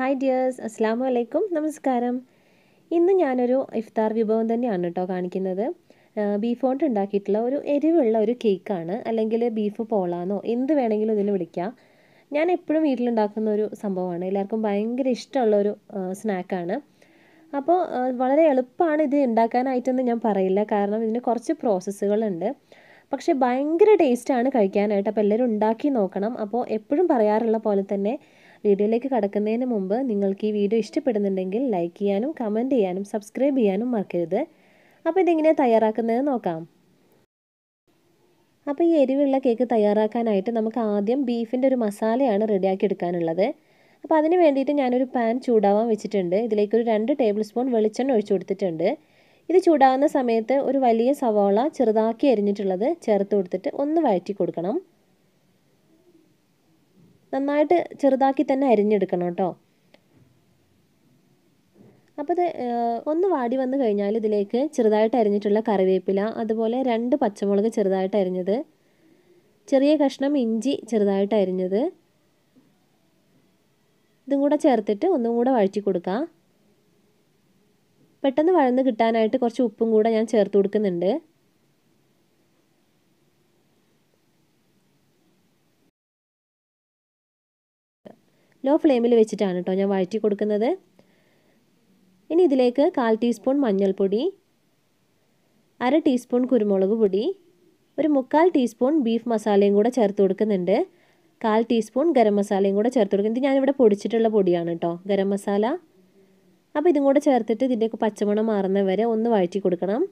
hi dears അസ്സാം വലൈക്കും നമസ്കാരം ഇന്ന് ഞാനൊരു ഇഫ്താർ വിഭവം തന്നെയാണ് കേട്ടോ കാണിക്കുന്നത് ബീഫ് കൊണ്ട് ഉണ്ടാക്കിയിട്ടുള്ള ഒരു എരിവുള്ള ഒരു കേക്കാണ് അല്ലെങ്കിൽ ബീഫ് പോളാന്നോ എന്ത് വേണമെങ്കിലും ഇതിന് വിളിക്കാം ഞാൻ എപ്പോഴും വീട്ടിലുണ്ടാക്കുന്ന ഒരു സംഭവമാണ് എല്ലാവർക്കും ഭയങ്കര ഇഷ്ടമുള്ള ഒരു സ്നാക്കാണ് അപ്പോൾ വളരെ എളുപ്പമാണ് ഇത് ഉണ്ടാക്കാനായിട്ടൊന്നും ഞാൻ പറയില്ല കാരണം ഇതിന് കുറച്ച് പ്രോസസ്സുകളുണ്ട് പക്ഷേ ഭയങ്കര ടേസ്റ്റാണ് കഴിക്കാനായിട്ട് അപ്പോൾ എല്ലാവരും ഉണ്ടാക്കി നോക്കണം അപ്പോൾ എപ്പോഴും പറയാറുള്ള പോലെ തന്നെ വീഡിയോയിലേക്ക് കടക്കുന്നതിന് മുമ്പ് നിങ്ങൾക്ക് ഈ വീഡിയോ ഇഷ്ടപ്പെടുന്നുണ്ടെങ്കിൽ ലൈക്ക് ചെയ്യാനും കമൻറ്റ് ചെയ്യാനും സബ്സ്ക്രൈബ് ചെയ്യാനും മറക്കരുത് അപ്പോൾ ഇതെങ്ങനെയാണ് തയ്യാറാക്കുന്നത് നോക്കാം അപ്പോൾ ഈ എരിവുള്ള കേക്ക് തയ്യാറാക്കാനായിട്ട് നമുക്ക് ആദ്യം ബീഫിൻ്റെ ഒരു മസാലയാണ് റെഡിയാക്കി എടുക്കാനുള്ളത് അപ്പോൾ അതിന് വേണ്ടിയിട്ട് ഞാനൊരു പാൻ ചൂടാവാൻ വെച്ചിട്ടുണ്ട് ഇതിലേക്ക് ഒരു രണ്ട് ടേബിൾ സ്പൂൺ വെളിച്ചെണ്ണ ഒഴിച്ചു കൊടുത്തിട്ടുണ്ട് ഇത് ചൂടാവുന്ന സമയത്ത് ഒരു വലിയ സവാള ചെറുതാക്കി അരിഞ്ഞിട്ടുള്ളത് ചേർത്ത് കൊടുത്തിട്ട് ഒന്ന് വഴറ്റി കൊടുക്കണം നന്നായിട്ട് ചെറുതാക്കി തന്നെ അരിഞ്ഞെടുക്കണം കേട്ടോ അപ്പോൾ ഇത് ഒന്ന് വാടി വന്നു കഴിഞ്ഞാൽ ഇതിലേക്ക് ചെറുതായിട്ട് അരിഞ്ഞിട്ടുള്ള കറിവേപ്പില അതുപോലെ രണ്ട് പച്ചമുളക് ചെറുതായിട്ട് അരിഞ്ഞത് ചെറിയ കഷ്ണം ഇഞ്ചി ചെറുതായിട്ട് അരിഞ്ഞത് ഇതും കൂടെ ചേർത്തിട്ട് ഒന്നും കൂടെ വഴറ്റി കൊടുക്കാം പെട്ടെന്ന് വഴന്ന് കിട്ടാനായിട്ട് കുറച്ച് ഉപ്പും കൂടെ ഞാൻ ചേർത്ത് കൊടുക്കുന്നുണ്ട് ലോ ഫ്ലെയിമിൽ വെച്ചിട്ടാണ് കേട്ടോ ഞാൻ വഴറ്റി കൊടുക്കുന്നത് ഇനി ഇതിലേക്ക് കാൽ ടീസ്പൂൺ മഞ്ഞൾപ്പൊടി അര ടീസ്പൂൺ കുരുമുളക് പൊടി ഒരു മുക്കാൽ ടീസ്പൂൺ ബീഫ് മസാലയും കൂടെ ചേർത്ത് കൊടുക്കുന്നുണ്ട് കാൽ ടീസ്പൂൺ ഗരം മസാലയും കൂടെ ചേർത്ത് കൊടുക്കുന്നത് ഇത് ഞാനിവിടെ പൊടിച്ചിട്ടുള്ള പൊടിയാണ് കേട്ടോ ഗരം മസാല അപ്പോൾ ഇതും കൂടെ ചേർത്തിട്ട് ഇതിൻ്റെയൊക്കെ പച്ചമണം മാറുന്ന വരെ ഒന്ന് വഴറ്റി കൊടുക്കണം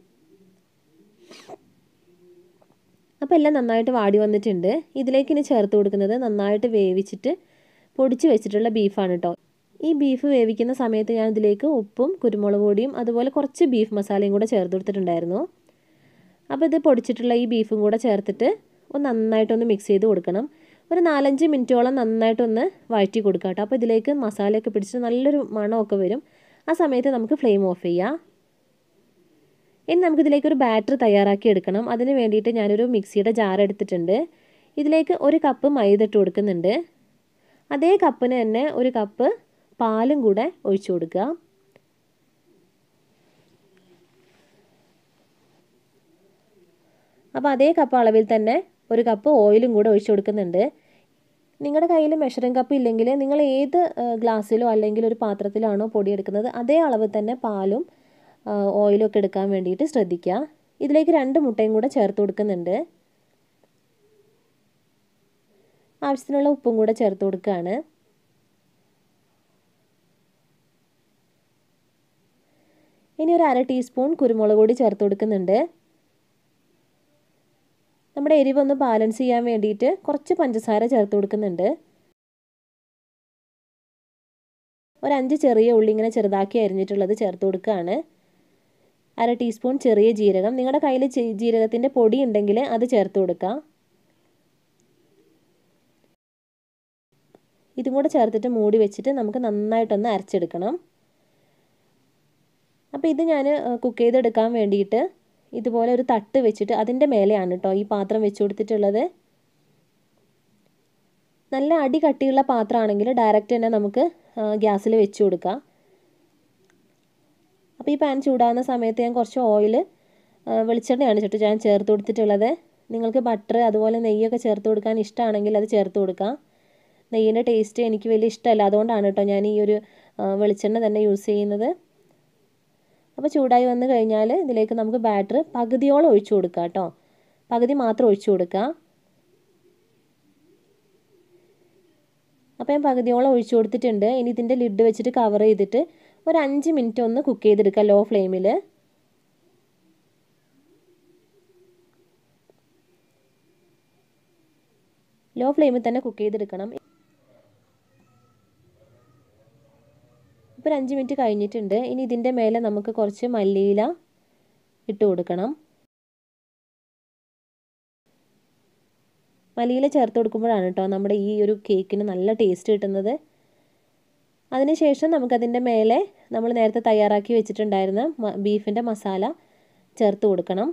അപ്പോൾ എല്ലാം നന്നായിട്ട് വാടി വന്നിട്ടുണ്ട് ഇതിലേക്ക് ഇനി ചേർത്ത് കൊടുക്കുന്നത് നന്നായിട്ട് വേവിച്ചിട്ട് പൊടിച്ച് വെച്ചിട്ടുള്ള ബീഫാണ് കേട്ടോ ഈ ബീഫ് വേവിക്കുന്ന സമയത്ത് ഞാൻ ഇതിലേക്ക് ഉപ്പും കുരുമുളക് പൊടിയും അതുപോലെ കുറച്ച് ബീഫ് മസാലയും കൂടെ ചേർത്ത് കൊടുത്തിട്ടുണ്ടായിരുന്നു അപ്പോൾ ഇത് പൊടിച്ചിട്ടുള്ള ഈ ബീഫും കൂടെ ചേർത്തിട്ട് ഒന്ന് നന്നായിട്ടൊന്ന് മിക്സ് ചെയ്ത് കൊടുക്കണം ഒരു നാലഞ്ച് മിനിറ്റോളം നന്നായിട്ടൊന്ന് വഴറ്റി കൊടുക്കാം കേട്ടോ അപ്പോൾ ഇതിലേക്ക് മസാലയൊക്കെ പിടിച്ച് നല്ലൊരു മണമൊക്കെ വരും ആ സമയത്ത് നമുക്ക് ഫ്ലെയിം ഓഫ് ചെയ്യാം ഇനി നമുക്കിതിലേക്ക് ഒരു ബാറ്റർ തയ്യാറാക്കി എടുക്കണം അതിന് വേണ്ടിയിട്ട് ഞാനൊരു മിക്സിയുടെ ജാർ എടുത്തിട്ടുണ്ട് ഇതിലേക്ക് ഒരു കപ്പ് മൈദ ഇട്ട് കൊടുക്കുന്നുണ്ട് അതേ കപ്പിന് തന്നെ ഒരു കപ്പ് പാലും കൂടെ ഒഴിച്ചു കൊടുക്കുക അപ്പോൾ അതേ കപ്പ് അളവിൽ തന്നെ ഒരു കപ്പ് ഓയിലും കൂടെ ഒഴിച്ചു കൊടുക്കുന്നുണ്ട് നിങ്ങളുടെ കയ്യിൽ മെഷറിംഗ് കപ്പ് ഇല്ലെങ്കിൽ നിങ്ങൾ ഏത് ഗ്ലാസ്സിലോ അല്ലെങ്കിൽ ഒരു പാത്രത്തിലാണോ പൊടി എടുക്കുന്നത് അതേ അളവ് തന്നെ പാലും ഓയിലും ഒക്കെ എടുക്കാൻ വേണ്ടിയിട്ട് ശ്രദ്ധിക്കുക ഇതിലേക്ക് രണ്ട് മുട്ടയും കൂടെ ചേർത്ത് കൊടുക്കുന്നുണ്ട് ആവശ്യത്തിനുള്ള ഉപ്പും കൂടെ ചേർത്ത് കൊടുക്കുകയാണ് ഇനി ഒരു അര ടീസ്പൂൺ കുരുമുളക് പൊടി ചേർത്ത് കൊടുക്കുന്നുണ്ട് നമ്മുടെ എരിവൊന്ന് ബാലൻസ് ചെയ്യാൻ വേണ്ടിയിട്ട് കുറച്ച് പഞ്ചസാര ചേർത്ത് കൊടുക്കുന്നുണ്ട് ഒരു അഞ്ച് ചെറിയ ഉള്ളി ഇങ്ങനെ ചെറുതാക്കി അരിഞ്ഞിട്ടുള്ളത് ചേർത്ത് കൊടുക്കുകയാണ് അര ടീസ്പൂൺ ചെറിയ ജീരകം നിങ്ങളുടെ കയ്യിൽ ജീരകത്തിൻ്റെ പൊടി ഉണ്ടെങ്കിൽ അത് ചേർത്ത് കൊടുക്കുക ഇതും കൂടെ ചേർത്തിട്ട് മൂടി വെച്ചിട്ട് നമുക്ക് നന്നായിട്ടൊന്ന് അരച്ചെടുക്കണം അപ്പോൾ ഇത് ഞാൻ കുക്ക് ചെയ്തെടുക്കാൻ വേണ്ടിയിട്ട് ഇതുപോലെ ഒരു തട്ട് വെച്ചിട്ട് അതിൻ്റെ മേലെയാണ് കേട്ടോ ഈ പാത്രം വെച്ച് കൊടുത്തിട്ടുള്ളത് നല്ല അടി കട്ടിയുള്ള പാത്രമാണെങ്കിൽ ഡയറക്റ്റ് തന്നെ നമുക്ക് ഗ്യാസിൽ വെച്ച് കൊടുക്കാം അപ്പോൾ ഈ പാൻ ചൂടാകുന്ന സമയത്ത് ഞാൻ കുറച്ച് ഓയിൽ വെളിച്ചെണ്ണയാണ് ചുട്ട് ഞാൻ ചേർത്ത് കൊടുത്തിട്ടുള്ളത് നിങ്ങൾക്ക് ബട്ടർ അതുപോലെ നെയ്യൊക്കെ ചേർത്ത് കൊടുക്കാൻ ഇഷ്ടമാണെങ്കിൽ അത് ചേർത്ത് കൊടുക്കാം നെയ്യിൻ്റെ ടേസ്റ്റ് എനിക്ക് വലിയ ഇഷ്ടമല്ല അതുകൊണ്ടാണ് കേട്ടോ ഞാൻ ഈ ഒരു വെളിച്ചെണ്ണ തന്നെ യൂസ് ചെയ്യുന്നത് അപ്പോൾ ചൂടായി വന്നു കഴിഞ്ഞാൽ ഇതിലേക്ക് നമുക്ക് ബാറ്റർ പകുതിയോളം ഒഴിച്ചു കൊടുക്കുക കേട്ടോ പകുതി മാത്രം ഒഴിച്ചു കൊടുക്കുക അപ്പോൾ ഞാൻ പകുതിയോളം ഒഴിച്ചു കൊടുത്തിട്ടുണ്ട് ഇനി ഇതിൻ്റെ ലിഡ് വെച്ചിട്ട് കവർ ചെയ്തിട്ട് ഒരു അഞ്ച് മിനിറ്റ് ഒന്ന് കുക്ക് ചെയ്തെടുക്കുക ലോ ഫ്ലെയിമിൽ ലോ ഫ്ലെയിമിൽ തന്നെ കുക്ക് ചെയ്തെടുക്കണം ഇപ്പോൾ ഒരു അഞ്ച് മിനിറ്റ് കഴിഞ്ഞിട്ടുണ്ട് ഇനി ഇതിൻ്റെ മേലെ നമുക്ക് കുറച്ച് മല്ലിയില ഇട്ട് കൊടുക്കണം മല്ലിയില ചേർത്ത് കൊടുക്കുമ്പോഴാണ് കേട്ടോ നമ്മുടെ ഈ ഒരു കേക്കിന് നല്ല ടേസ്റ്റ് കിട്ടുന്നത് അതിനുശേഷം നമുക്കതിൻ്റെ മേലെ നമ്മൾ നേരത്തെ തയ്യാറാക്കി വെച്ചിട്ടുണ്ടായിരുന്ന ബീഫിൻ്റെ മസാല ചേർത്ത് കൊടുക്കണം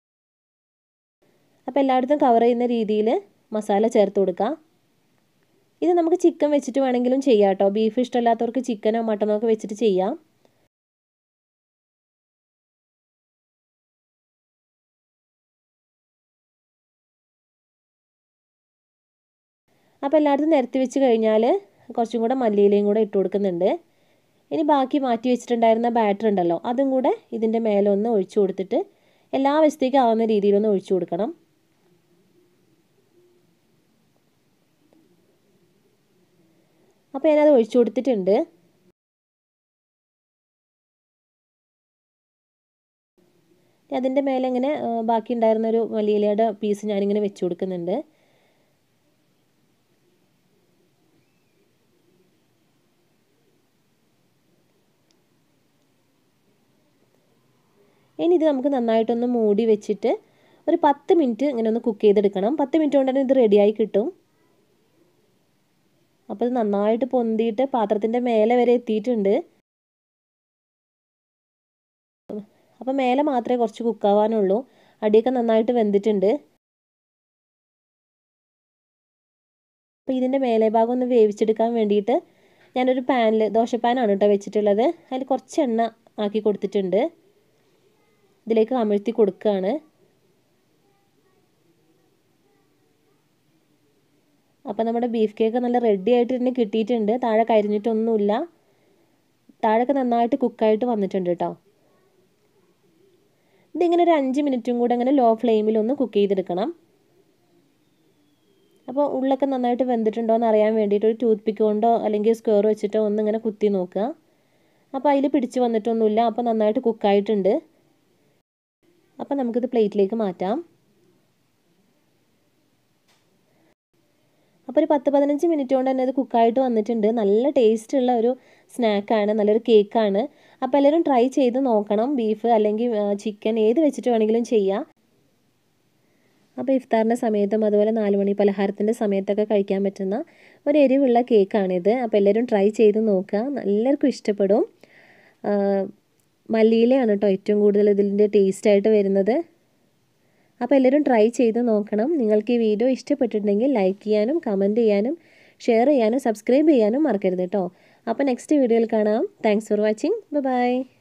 അപ്പോൾ എല്ലായിടത്തും കവർ ചെയ്യുന്ന രീതിയിൽ മസാല ചേർത്ത് കൊടുക്കുക ഇത് നമുക്ക് ചിക്കൻ വെച്ചിട്ട് വേണമെങ്കിലും ചെയ്യാം കേട്ടോ ബീഫ് ഇഷ്ടമല്ലാത്തവർക്ക് ചിക്കനോ മട്ടനോ ഒക്കെ വെച്ചിട്ട് ചെയ്യാം അപ്പോൾ എല്ലായിടത്തും നിരത്തി വെച്ച് കഴിഞ്ഞാൽ കുറച്ചും കൂടെ മല്ലിയിലയും കൂടെ ഇട്ട് കൊടുക്കുന്നുണ്ട് ഇനി ബാക്കി മാറ്റി വെച്ചിട്ടുണ്ടായിരുന്ന ബാറ്റർ ഉണ്ടല്ലോ അതും കൂടെ ഇതിൻ്റെ മേലെ ഒന്ന് ഒഴിച്ചു കൊടുത്തിട്ട് എല്ലാ വശത്തേക്കും ആവുന്ന രീതിയിലൊന്ന് ഒഴിച്ചു കൊടുക്കണം അപ്പോൾ ഞാനത് ഒഴിച്ചു കൊടുത്തിട്ടുണ്ട് അതിൻ്റെ മേലെ ഇങ്ങനെ ബാക്കി ഉണ്ടായിരുന്ന ഒരു മല്ലിയിലയുടെ പീസ് ഞാനിങ്ങനെ വെച്ച് കൊടുക്കുന്നുണ്ട് ഇനി ഇത് നമുക്ക് നന്നായിട്ടൊന്ന് മൂടി വെച്ചിട്ട് ഒരു പത്ത് മിനിറ്റ് ഇങ്ങനെ ഒന്ന് കുക്ക് ചെയ്തെടുക്കണം പത്ത് മിനിറ്റ് കൊണ്ട് തന്നെ ഇത് റെഡിയായി കിട്ടും അപ്പോൾ ഇത് നന്നായിട്ട് പൊന്തിയിട്ട് പാത്രത്തിൻ്റെ മേലെ വരെ എത്തിയിട്ടുണ്ട് അപ്പോൾ മേലെ മാത്രമേ കുറച്ച് കുക്കാവാനുള്ളൂ അടിയൊക്കെ നന്നായിട്ട് വെന്തിട്ടുണ്ട് അപ്പോൾ ഇതിൻ്റെ മേലെ ഭാഗം ഒന്ന് വേവിച്ചെടുക്കാൻ വേണ്ടിയിട്ട് ഞാനൊരു പാനിൽ ദോശപ്പാനാണ് കേട്ടോ വെച്ചിട്ടുള്ളത് അതിൽ കുറച്ച് എണ്ണ ആക്കി കൊടുത്തിട്ടുണ്ട് ഇതിലേക്ക് അമഴ്ത്തി കൊടുക്കുകയാണ് അപ്പോൾ നമ്മുടെ ബീഫ് കേക്ക് നല്ല റെഡി ആയിട്ട് തന്നെ കിട്ടിയിട്ടുണ്ട് താഴെ കരിഞ്ഞിട്ടൊന്നുമില്ല താഴെയൊക്കെ നന്നായിട്ട് കുക്കായിട്ട് വന്നിട്ടുണ്ട് കേട്ടോ ഇതിങ്ങനെ ഒരു അഞ്ച് മിനിറ്റും കൂടെ അങ്ങനെ ലോ ഫ്ലെയിമിൽ ഒന്ന് കുക്ക് ചെയ്തെടുക്കണം അപ്പോൾ ഉള്ളൊക്കെ നന്നായിട്ട് വെന്തിട്ടുണ്ടോ എന്ന് അറിയാൻ വേണ്ടിയിട്ട് ഒരു ടൂത്ത് പിക്ക് കൊണ്ടോ അല്ലെങ്കിൽ സ്ക്വയർ വെച്ചിട്ടോ ഒന്ന് ഇങ്ങനെ കുത്തി നോക്കുക അപ്പോൾ അതിൽ പിടിച്ച് വന്നിട്ടൊന്നുമില്ല അപ്പോൾ നന്നായിട്ട് കുക്കായിട്ടുണ്ട് അപ്പോൾ നമുക്കിത് പ്ലേറ്റിലേക്ക് മാറ്റാം അപ്പോൾ ഒരു പത്ത് പതിനഞ്ച് മിനിറ്റ് കൊണ്ട് തന്നെ ഇത് കുക്കായിട്ട് വന്നിട്ടുണ്ട് നല്ല ടേസ്റ്റുള്ള ഒരു സ്നാക്കാണ് നല്ലൊരു കേക്കാണ് അപ്പോൾ എല്ലാവരും ട്രൈ ചെയ്ത് നോക്കണം ബീഫ് അല്ലെങ്കിൽ ചിക്കൻ ഏത് വെച്ചിട്ട് വേണമെങ്കിലും ചെയ്യാം അപ്പോൾ ഇഫ്താറിൻ്റെ സമയത്തും അതുപോലെ നാല് മണി പലഹാരത്തിൻ്റെ സമയത്തൊക്കെ കഴിക്കാൻ പറ്റുന്ന ഒരു എരിവുള്ള കേക്കാണിത് അപ്പോൾ എല്ലാവരും ട്രൈ ചെയ്ത് നോക്കുക എല്ലാവർക്കും ഇഷ്ടപ്പെടും മല്ലിയിലയാണ് കേട്ടോ ഏറ്റവും കൂടുതൽ ഇതിൻ്റെ ടേസ്റ്റായിട്ട് വരുന്നത് അപ്പോൾ എല്ലാവരും ട്രൈ ചെയ്ത് നോക്കണം നിങ്ങൾക്ക് ഈ വീഡിയോ ഇഷ്ടപ്പെട്ടിട്ടുണ്ടെങ്കിൽ ലൈക്ക് ചെയ്യാനും കമൻറ്റ് ചെയ്യാനും ഷെയർ ചെയ്യാനും സബ്സ്ക്രൈബ് ചെയ്യാനും മറക്കരുത് കേട്ടോ അപ്പോൾ നെക്സ്റ്റ് വീഡിയോയിൽ കാണാം താങ്ക്സ് ഫോർ വാച്ചിങ് ബൈ